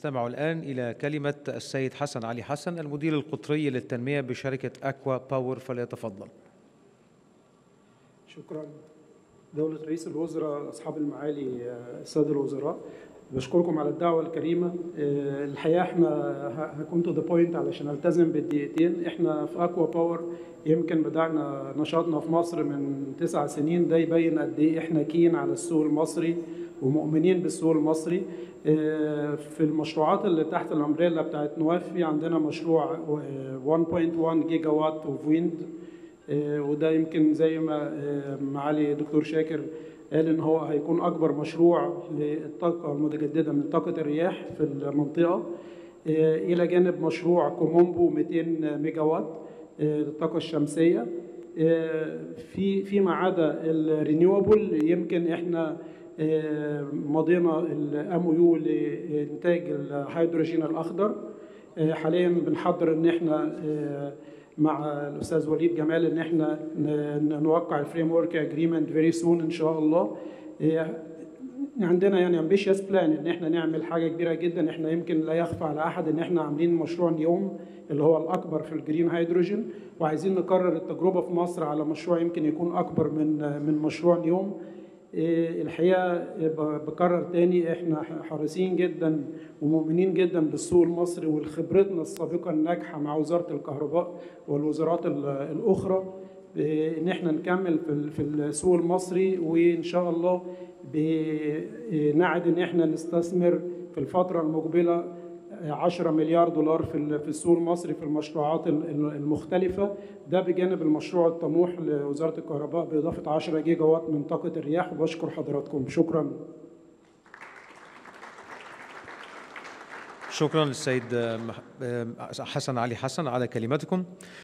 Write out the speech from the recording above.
نستمع الآن إلى كلمة السيد حسن علي حسن المدير القطري للتنمية بشركة أكوا باور فليتفضل شكرا دولة رئيس الوزراء أصحاب المعالي آه، السادة الوزراء بشكركم على الدعوة الكريمة آه، الحقيقة احنا ه- هكون تو ذا بوينت علشان التزم بالدقيقتين احنا في اكوا باور يمكن بدأنا نشاطنا في مصر من تسع سنين ده يبين قد ايه احنا كين على السوق المصري ومؤمنين بالسوق المصري آه، في المشروعات اللي تحت الامبريلا بتاعت نواف في عندنا مشروع آه، 1.1 جيجا وات اوف ويند آه، وده يمكن زي ما آه، معالي دكتور شاكر قال ان هو هيكون اكبر مشروع للطاقه المتجدده من طاقه الرياح في المنطقه آه، الى جانب مشروع كومومبو 200 ميجا وات آه، للطاقه الشمسيه آه، في فيما عدا الرينيوبل يمكن احنا آه، مضينا الام يو لانتاج الهيدروجين الاخضر آه، حاليا بنحضر ان احنا آه، مع الاستاذ وليد جمال ان احنا ن- نوقع الفريم ورك اجريمنت فيري سون ان شاء الله آه، عندنا يعني امبيشيس بلان ان احنا نعمل حاجه كبيره جدا احنا يمكن لا يخفى على احد ان احنا عاملين مشروع نيوم اللي هو الاكبر في الجرين هيدروجين وعايزين نكرر التجربه في مصر على مشروع يمكن يكون اكبر من من مشروع نيوم إيه، الحقيقه ب- بكرر تاني احنا حريصين جدا ومؤمنين جدا بالسوق المصري وخبرتنا السابقه الناجحه مع وزاره الكهرباء والوزارات ال- الاخرى إيه، ان احنا نكمل في ال- في السوق المصري وان شاء الله بنعد ان احنا نستثمر في الفتره المقبله 10 مليار دولار في ال- في السوق المصري في المشروعات ال- ال- المختلفة ده بجانب المشروع الطموح لوزارة الكهرباء بإضافة 10 جيجا وات من طاقة الرياح وبشكر حضراتكم شكرا شكرا للسيد مح- حسن علي حسن على كلمتكم